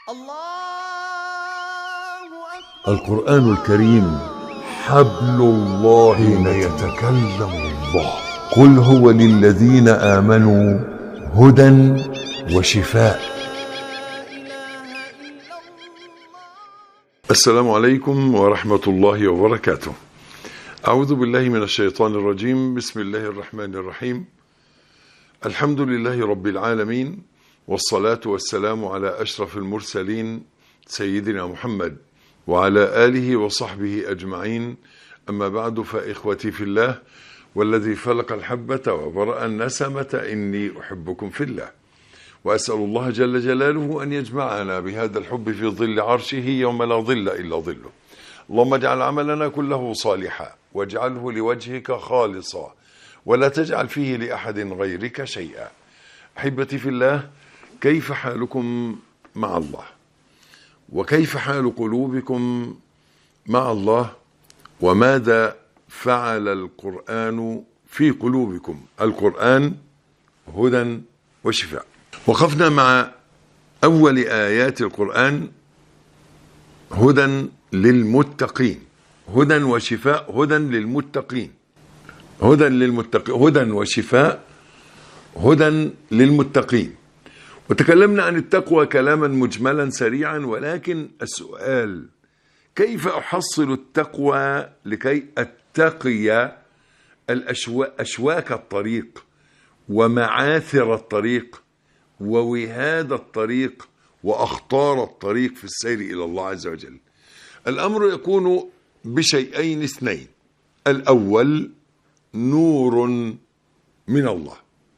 الله أكبر القرآن الكريم حبل الله حين يتكلم الله قل هو للذين آمنوا هدى وشفاء لا إله إلا الله السلام عليكم ورحمة الله وبركاته أعوذ بالله من الشيطان الرجيم بسم الله الرحمن الرحيم الحمد لله رب العالمين والصلاة والسلام على أشرف المرسلين سيدنا محمد وعلى آله وصحبه أجمعين أما بعد فإخوتي في الله والذي فلق الحبة وبرأ النسمة إني أحبكم في الله وأسأل الله جل جلاله أن يجمعنا بهذا الحب في ظل عرشه يوم لا ظل إلا ظله اللهم اجعل عملنا كله صالحا واجعله لوجهك خالصا ولا تجعل فيه لأحد غيرك شيئا أحبتي في الله كيف حالكم مع الله وكيف حال قلوبكم مع الله وماذا فعل القرآن في قلوبكم القرآن هدى وشفاء وقفنا مع أول آيات القرآن هدى للمتقين هدى وشفاء هدى للمتقين هدى للمتقين هدى وشفاء هدى للمتقين وتكلمنا عن التقوى كلاما مجملا سريعا ولكن السؤال كيف أحصل التقوى لكي أتقي الأشوا- أشواك الطريق ومعاثر الطريق ووهاد الطريق وأخطار الطريق في السير إلى الله عز وجل الأمر يكون بشيئين اثنين الأول نور من الله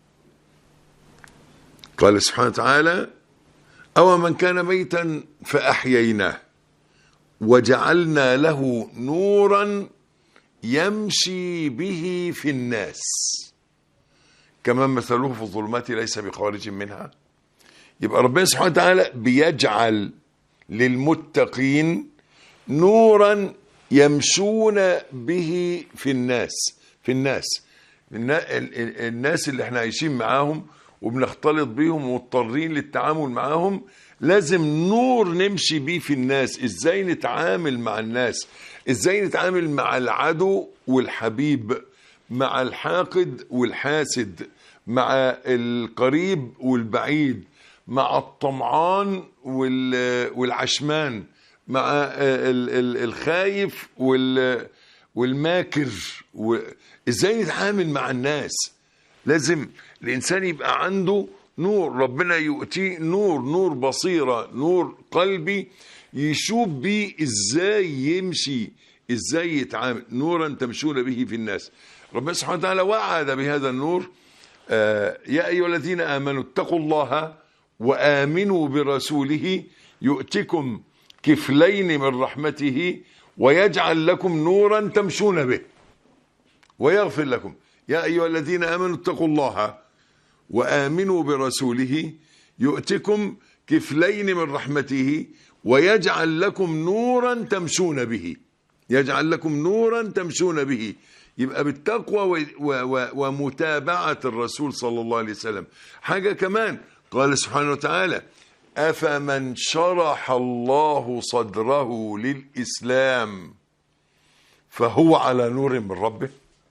قال سبحانه وتعالى أو من كان ميتا فأحييناه وجعلنا له نورا يمشي به في الناس كمان مثله في الظلمات ليس بخارج منها يبقى ربنا سبحانه وتعالى بيجعل للمتقين نورا يمشون به في الناس في الناس النا- ال- ال- الناس اللي احنا عايشين معاهم وبنختلط بيهم ومضطرين للتعامل معاهم لازم نور نمشي بيه في الناس ازاي نتعامل مع الناس ازاي نتعامل مع العدو والحبيب مع الحاقد والحاسد مع القريب والبعيد مع الطمعان وال- والعشمان مع ال- ال- الخايف وال- والماكر و- ازاي نتعامل مع الناس لازم الانسان يبقى عنده نور ربنا يؤتيه نور نور بصيره نور قلبي يشوف بيه ازاي يمشي ازاي يتعامل نورا تمشون به في الناس ربنا سبحانه وتعالى وعد بهذا النور آه، يا ايها الذين امنوا اتقوا الله وامنوا برسوله يؤتكم كفلين من رحمته ويجعل لكم نورا تمشون به ويغفر لكم يا أيها الذين آمنوا اتقوا الله وآمنوا برسوله يؤتكم كفلين من رحمته ويجعل لكم نورا تمشون به يجعل لكم نورا تمشون به يبقى بالتقوى و و و ومتابعة الرسول صلى الله عليه وسلم حاجة كمان قال سبحانه وتعالى أفمن شرح الله صدره للإسلام فهو على نور من ربه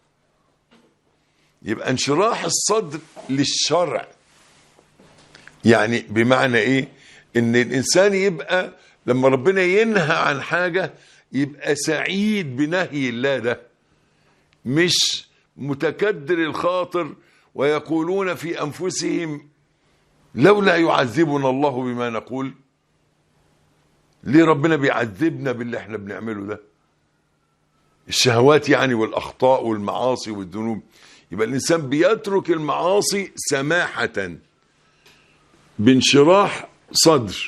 يبقى انشراح الصدر للشرع يعني بمعنى ايه ان الانسان يبقى لما ربنا ينهى عن حاجة يبقى سعيد بنهي الله ده مش متكدر الخاطر ويقولون في انفسهم لولا يعذبنا الله بما نقول ليه ربنا بيعذبنا باللي احنا بنعمله ده الشهوات يعني والاخطاء والمعاصي والذنوب يبقى الانسان بيترك المعاصي سماحه بانشراح صدر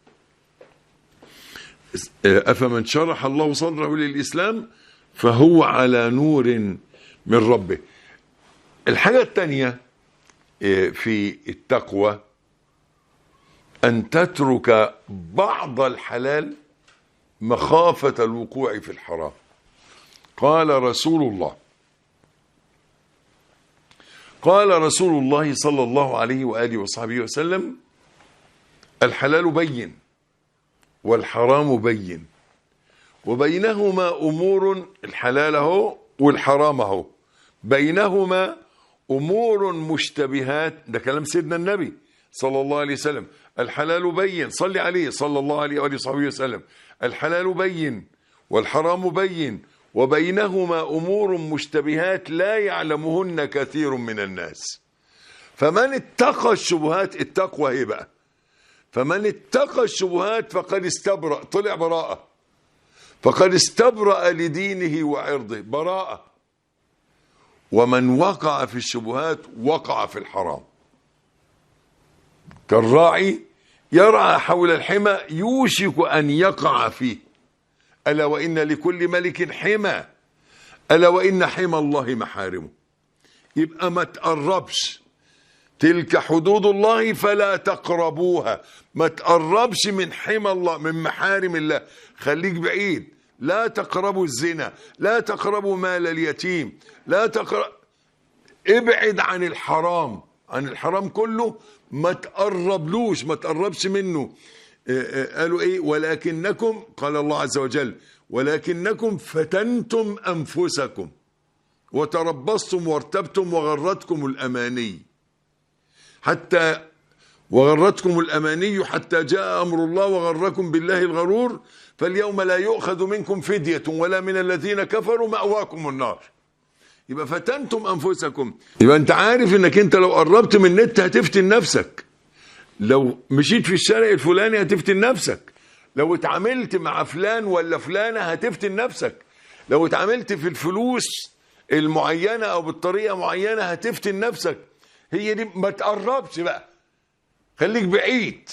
افمن شرح الله صدره للاسلام فهو على نور من ربه الحاجه الثانيه في التقوى ان تترك بعض الحلال مخافه الوقوع في الحرام قال رسول الله قال رسول الله صلى الله عليه واله وصحبه وسلم الحلال بين والحرام بين وبينهما امور الحلال اهو والحرام اهو بينهما امور مشتبهات ده كلام سيدنا النبي صلى الله عليه وسلم الحلال بين صلي عليه صلى الله عليه واله وصحبه وسلم الحلال بين والحرام بين وبينهما امور مشتبهات لا يعلمهن كثير من الناس فمن اتقى الشبهات التقوى ايه بقى فمن اتقى الشبهات فقد استبرأ طلع براءة فقد استبرأ لدينه وعرضه براءة ومن وقع في الشبهات وقع في الحرام كالراعي يرعى حول الحمى يوشك أن يقع فيه ألا وإن لكل ملك حمى ألا وإن حمى الله محارمه يبقى ما تقربش تلك حدود الله فلا تقربوها ما تقربش من حمى الله من محارم الله خليك بعيد لا تقربوا الزنا لا تقربوا مال اليتيم لا تقرب ابعد عن الحرام عن الحرام كله ما تقربلوش ما تقربش منه آه، آه، قالوا ايه ولكنكم قال الله عز وجل ولكنكم فتنتم انفسكم وتربصتم وارتبتم وغرتكم الاماني حتى وغرتكم الاماني حتى جاء امر الله وغركم بالله الغرور فاليوم لا يؤخذ منكم فديه ولا من الذين كفروا ماواكم النار يبقى فتنتم انفسكم يبقى انت عارف انك انت لو قربت من النت هتفتن نفسك لو مشيت في الشارع الفلاني هتفتن نفسك لو اتعاملت مع فلان ولا فلانة هتفتن نفسك لو اتعاملت في الفلوس المعينة او بالطريقة معينة هتفتن نفسك هي دي ما تقربش بقى خليك بعيد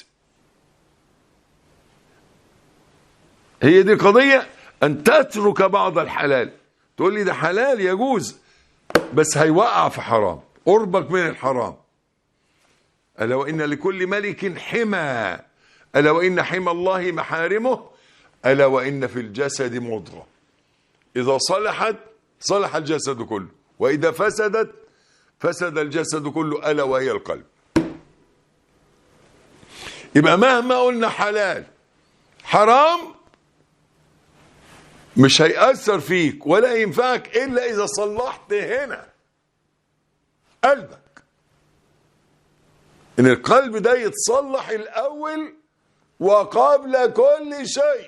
هي دي قضية ان تترك بعض الحلال تقول لي ده حلال يجوز بس هيوقع في حرام قربك من الحرام ألا وإن لكل ملك حمى ألا وإن حمى الله محارمه ألا وإن في الجسد مضغة إذا صلحت صلح الجسد كله وإذا فسدت فسد الجسد كله ألا وهي القلب يبقى مهما قلنا حلال حرام مش هيأثر فيك ولا ينفعك إلا إذا صلحت هنا قلبك ان القلب ده يتصلح الاول وقبل كل شيء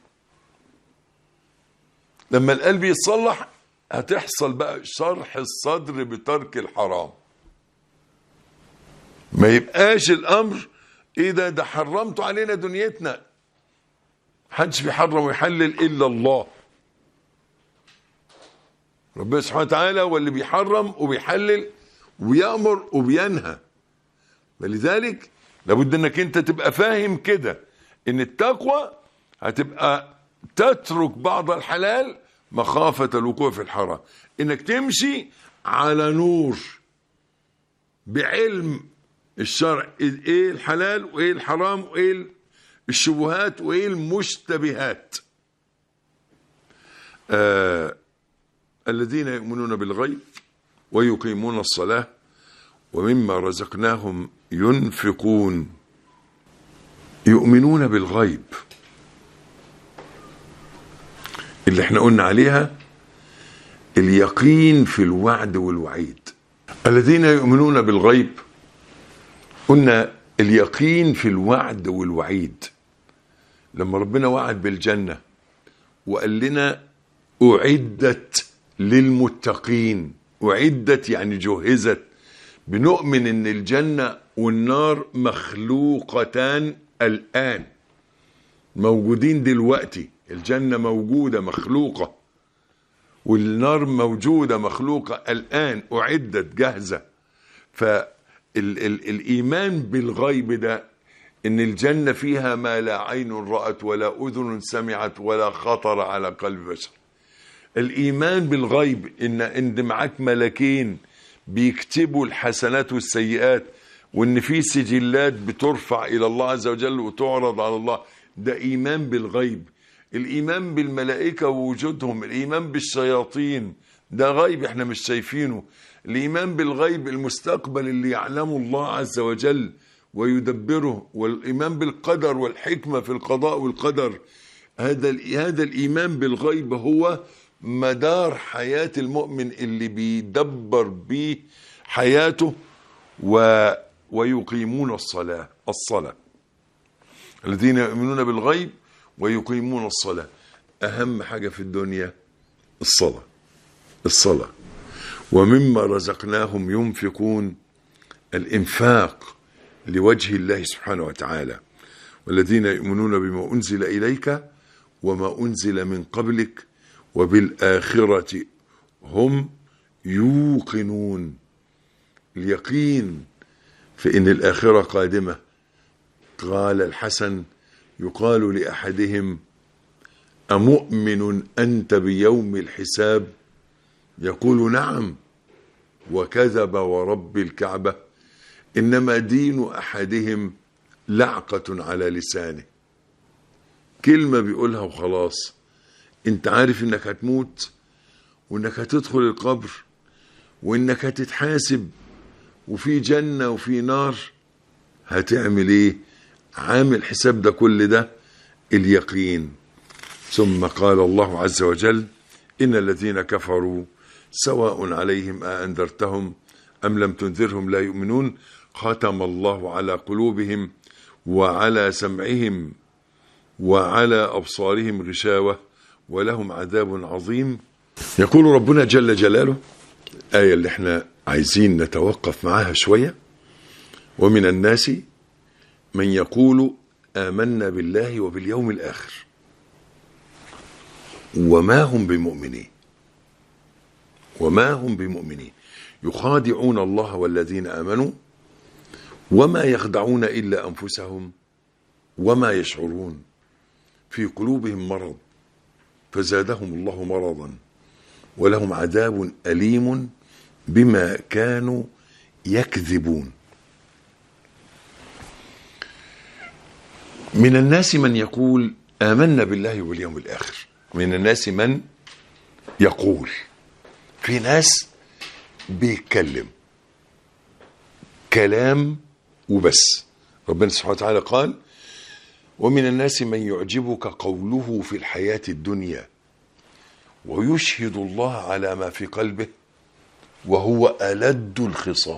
لما القلب يتصلح هتحصل بقى شرح الصدر بترك الحرام ما يبقاش الامر ايه ده ده حرمتوا علينا دنيتنا محدش بيحرم ويحلل الا الله ربنا سبحانه وتعالى هو اللي بيحرم وبيحلل ويامر وبينهى فلذلك لابد انك انت تبقى فاهم كده ان التقوى هتبقى تترك بعض الحلال مخافة الوقوع في الحرام انك تمشي على نور بعلم الشرع ايه الحلال وايه الحرام وايه الشبهات وايه المشتبهات آه الذين يؤمنون بالغيب ويقيمون الصلاه ومما رزقناهم ينفقون يؤمنون بالغيب اللي احنا قلنا عليها اليقين في الوعد والوعيد الذين يؤمنون بالغيب قلنا اليقين في الوعد والوعيد لما ربنا وعد بالجنة وقال لنا أعدت للمتقين أعدت يعني جهزت بنؤمن ان الجنة والنار مخلوقتان الآن موجودين دلوقتي الجنة موجودة مخلوقة والنار موجودة مخلوقة الآن أعدت جاهزة فالإيمان بالغيب ده إن الجنة فيها ما لا عين رأت ولا أذن سمعت ولا خطر على قلب بشر الإيمان بالغيب إن إن معاك ملكين بيكتبوا الحسنات والسيئات وإن في سجلات بترفع إلى الله عز وجل وتعرض على الله ده إيمان بالغيب الإيمان بالملائكة ووجودهم الإيمان بالشياطين ده غيب احنا مش شايفينه الإيمان بالغيب المستقبل اللي يعلمه الله عز وجل ويدبره والإيمان بالقدر والحكمة في القضاء والقدر هذا ال- هذا الإيمان بالغيب هو مدار حياة المؤمن اللي بيدبر بيه حياته و ويقيمون الصلاة الصلاة الذين يؤمنون بالغيب ويقيمون الصلاة أهم حاجة في الدنيا الصلاة الصلاة ومما رزقناهم ينفقون الإنفاق لوجه الله سبحانه وتعالى والذين يؤمنون بما أنزل إليك وما أنزل من قبلك وبالآخرة هم يوقنون اليقين في إن الآخرة قادمة قال الحسن يقال لأحدهم أمؤمن أنت بيوم الحساب يقول نعم وكذب ورب الكعبة إنما دين أحدهم لعقة على لسانه كلمة بيقولها وخلاص انت عارف انك هتموت وانك هتدخل القبر وانك هتتحاسب وفي جنة وفي نار هتعمل ايه عامل حساب ده كل ده اليقين ثم قال الله عز وجل إن الذين كفروا سواء عليهم أأنذرتهم أم لم تنذرهم لا يؤمنون ختم الله على قلوبهم وعلى سمعهم وعلى أبصارهم غشاوة ولهم عذاب عظيم يقول ربنا جل جلاله آية اللي احنا عايزين نتوقف معاها شوية ومن الناس من يقول آمنا بالله وباليوم الآخر وما هم بمؤمنين وما هم بمؤمنين يخادعون الله والذين آمنوا وما يخدعون إلا أنفسهم وما يشعرون في قلوبهم مرض فزادهم الله مرضا ولهم عذاب أليم بما كانوا يكذبون من الناس من يقول آمنا بالله واليوم الآخر من الناس من يقول في ناس بيتكلم كلام وبس ربنا سبحانه وتعالى قال ومن الناس من يعجبك قوله في الحياة الدنيا ويشهد الله على ما في قلبه وهو ألد الخصام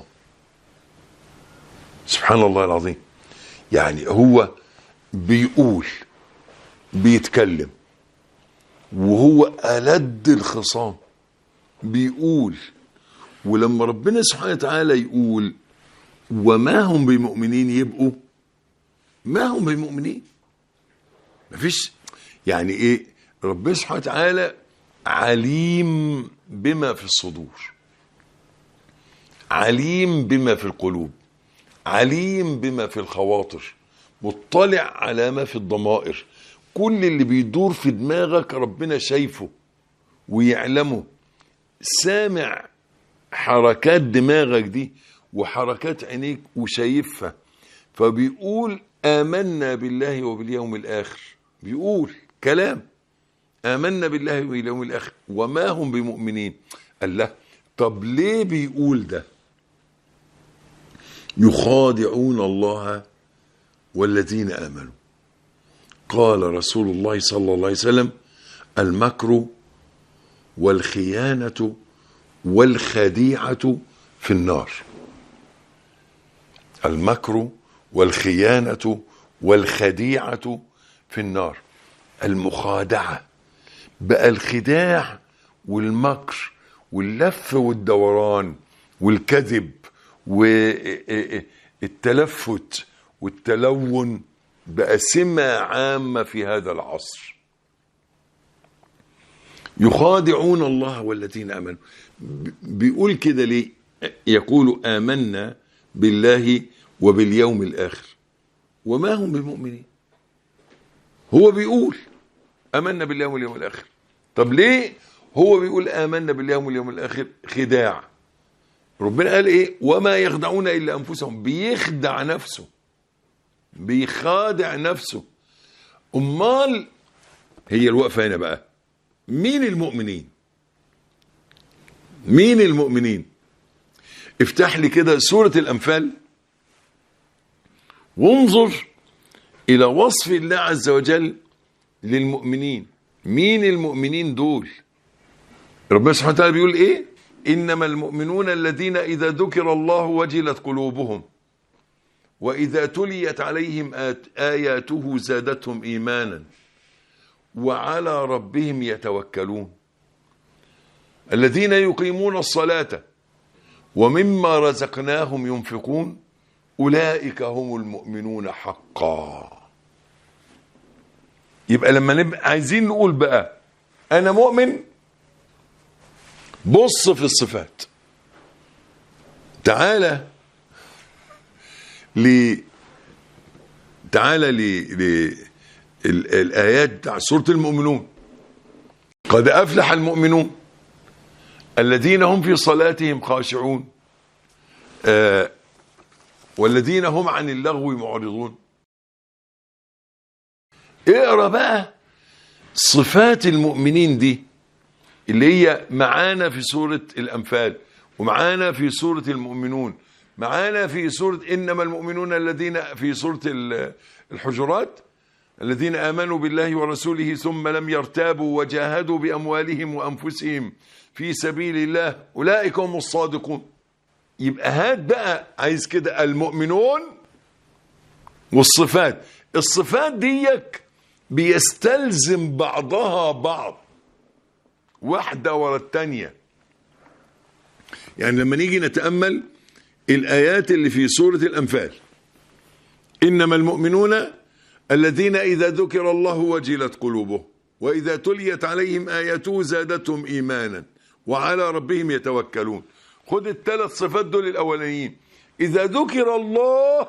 سبحان الله العظيم يعني هو بيقول بيتكلم وهو ألد الخصام بيقول ولما ربنا سبحانه وتعالى يقول وما هم بمؤمنين يبقوا ما هم بمؤمنين مفيش يعني ايه ربنا سبحانه وتعالى عليم بما في الصدور عليم بما في القلوب عليم بما في الخواطر مطلع على ما في الضمائر كل اللي بيدور في دماغك ربنا شايفه ويعلمه سامع حركات دماغك دي وحركات عينيك وشايفها فبيقول آمنا بالله وباليوم الآخر بيقول كلام آمنا بالله وباليوم الآخر وما هم بمؤمنين قال له طب ليه بيقول ده يخادعون الله والذين آمنوا قال رسول الله صلى الله عليه وسلم المكر والخيانة والخديعة في النار المكر والخيانة والخديعة في النار المخادعة بقى الخداع والمكر واللف والدوران والكذب والتلفت والتلون بقى سمة عامة في هذا العصر يخادعون الله والذين امنوا بيقول كده ليه يقول امنا بالله وباليوم الاخر وما هم بمؤمنين هو بيقول امنا بالله واليوم الاخر طب ليه هو بيقول امنا بالله واليوم الاخر خداع ربنا قال ايه وما يخدعون الا انفسهم بيخدع نفسه بيخادع نفسه امال هي الوقفه هنا بقى مين المؤمنين مين المؤمنين افتح لي كده سورة الأنفال وانظر إلى وصف الله عز وجل للمؤمنين مين المؤمنين دول ربنا سبحانه وتعالى بيقول ايه انما المؤمنون الذين اذا ذكر الله وجلت قلوبهم واذا تليت عليهم آت اياته زادتهم ايمانا وعلى ربهم يتوكلون الذين يقيمون الصلاه ومما رزقناهم ينفقون اولئك هم المؤمنون حقا يبقى لما نبقى عايزين نقول بقى انا مؤمن بص في الصفات تعالى ل تعالى ل ل ال- الايات بتاع سوره المؤمنون قد افلح المؤمنون الذين هم في صلاتهم خاشعون آه والذين هم عن اللغو معرضون اقرا بقى صفات المؤمنين دي اللي هي معانا في سورة الأنفال ومعانا في سورة المؤمنون معانا في سورة إنما المؤمنون الذين في سورة ال- الحجرات الذين آمنوا بالله ورسوله ثم لم يرتابوا وجاهدوا بأموالهم وأنفسهم في سبيل الله أولئك هم الصادقون يبقى هات بقى عايز كده المؤمنون والصفات الصفات ديك بيستلزم بعضها بعض واحدة ورا التانية يعني لما نيجي نتأمل الآيات اللي في سورة الأنفال إنما المؤمنون الذين إذا ذكر الله وجلت قلوبهم وإذا تليت عليهم آياته زادتهم إيمانا وعلى ربهم يتوكلون خد الثلاث صفات دول الأولانيين إذا ذكر الله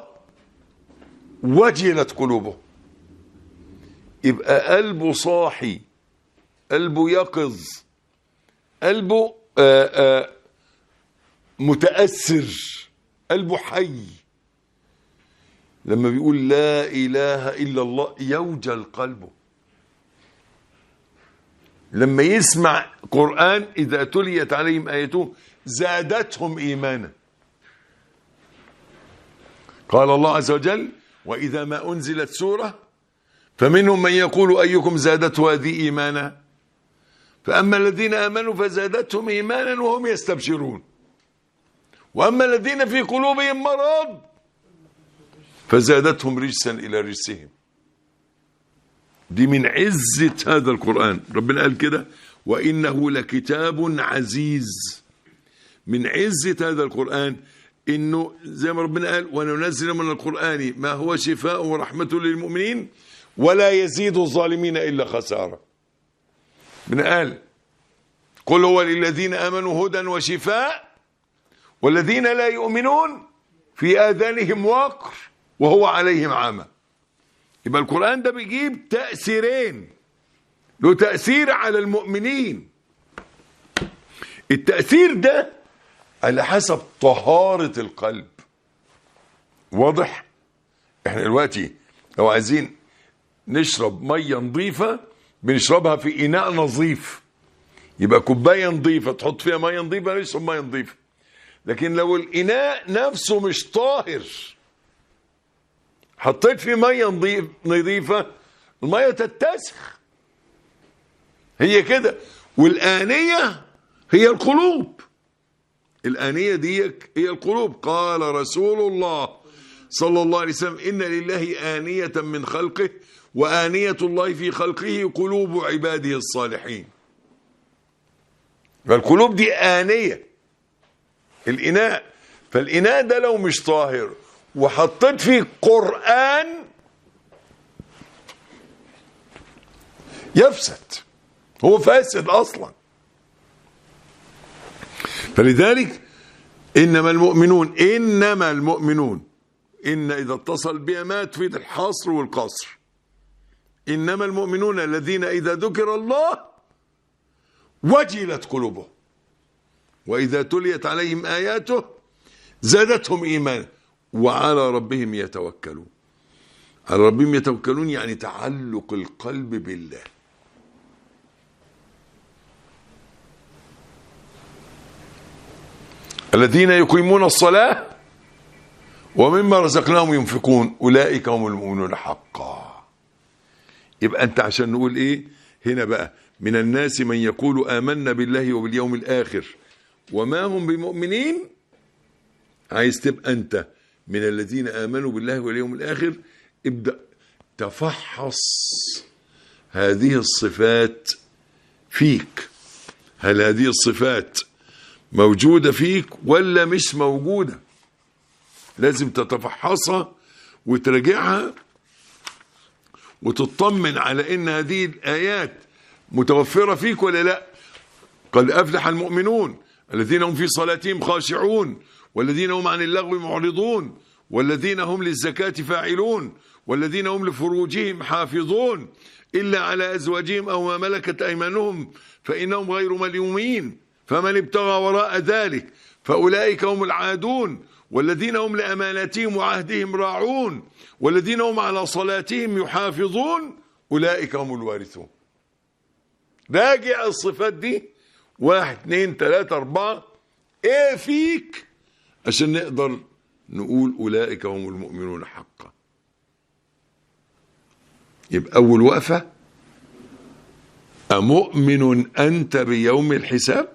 وجلت قلوبهم يبقى قلبه صاحي قلبه يقظ قلبه آآ آآ متأثر قلبه حي لما بيقول لا إله إلا الله يوجل قلبه لما يسمع قرآن إذا تليت عليهم آياته زادتهم إيمانا قال الله عز وجل وإذا ما أنزلت سورة فمنهم من يقول أيكم زادته هذه إيمانا فأما الذين آمنوا فزادتهم إيمانا وهم يستبشرون وأما الذين في قلوبهم مرض فزادتهم رجسا إلى رجسهم دي من عزة هذا القرآن ربنا قال كده وإنه لكتاب عزيز من عزة هذا القرآن إنه زي ما ربنا قال وننزل من القرآن ما هو شفاء ورحمة للمؤمنين ولا يزيد الظالمين إلا خسارة ربنا قال قل هو للذين آمنوا هدى وشفاء والذين لا يؤمنون في آذانهم وقر وهو عليهم عمى يبقى القرآن ده بيجيب تأثيرين له تأثير على المؤمنين التأثير ده على حسب طهارة القلب واضح احنا دلوقتي لو عايزين نشرب مية نظيفة بنشربها في إناء نظيف يبقى كوباية نظيفة تحط فيها مية نظيفة نشرب مية نظيفة لكن لو الإناء نفسه مش طاهر حطيت فيه مية نظيف نظيفة المية تتسخ هي كده والآنية هي القلوب الآنية دي هي القلوب قال رسول الله صلى الله عليه وسلم إن لله آنية من خلقه وآنية الله في خلقه قلوب عباده الصالحين فالقلوب دي آنية الإناء فالإناء ده لو مش طاهر وحطيت فيه قرآن يفسد هو فاسد أصلا فلذلك إنما المؤمنون إنما المؤمنون إن إذا اتصل بها ما تفيد الحصر والقصر إنما المؤمنون الذين إذا ذكر الله وجلت قلوبهم وإذا تليت عليهم آياته زادتهم إيمانا وعلى ربهم يتوكلون على ربهم يتوكلون يعني تعلق القلب بالله الذين يقيمون الصلاة ومما رزقناهم ينفقون أولئك هم المؤمنون حقا يبقى أنت عشان نقول إيه هنا بقى من الناس من يقول آمنا بالله وباليوم الآخر وما هم بمؤمنين عايز تبقى أنت من الذين آمنوا بالله واليوم الآخر ابدأ تفحص هذه الصفات فيك هل هذه الصفات موجودة فيك ولا مش موجودة لازم تتفحصها وتراجعها وتطمن على ان هذه الايات متوفره فيك ولا لا قد افلح المؤمنون الذين هم في صلاتهم خاشعون والذين هم عن اللغو معرضون والذين هم للزكاه فاعلون والذين هم لفروجهم حافظون الا على ازواجهم او ما ملكت ايمانهم فانهم غير ملومين فمن ابتغى وراء ذلك فاولئك هم العادون والذين هم لاماناتهم وعهدهم راعون والذين هم على صلاتهم يحافظون اولئك هم الوارثون راجع الصفات دي واحد اتنين تلاتة اربعة ايه فيك عشان نقدر نقول اولئك هم المؤمنون حقا يبقى اول وقفة أمؤمن أنت بيوم الحساب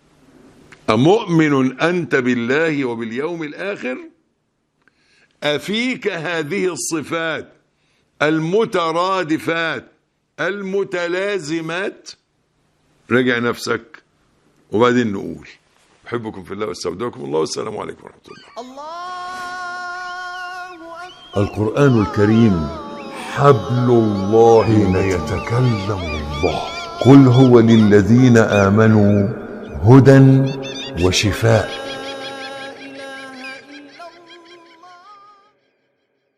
أمؤمن أنت بالله وباليوم الآخر أفيك هذه الصفات المترادفات المتلازمات راجع نفسك وبعدين نقول أحبكم في الله واستودعكم الله والسلام عليكم ورحمة الله الله أكبر القرآن الكريم حبل الله حين يتكلم الله قل هو للذين آمنوا هدى وشفاء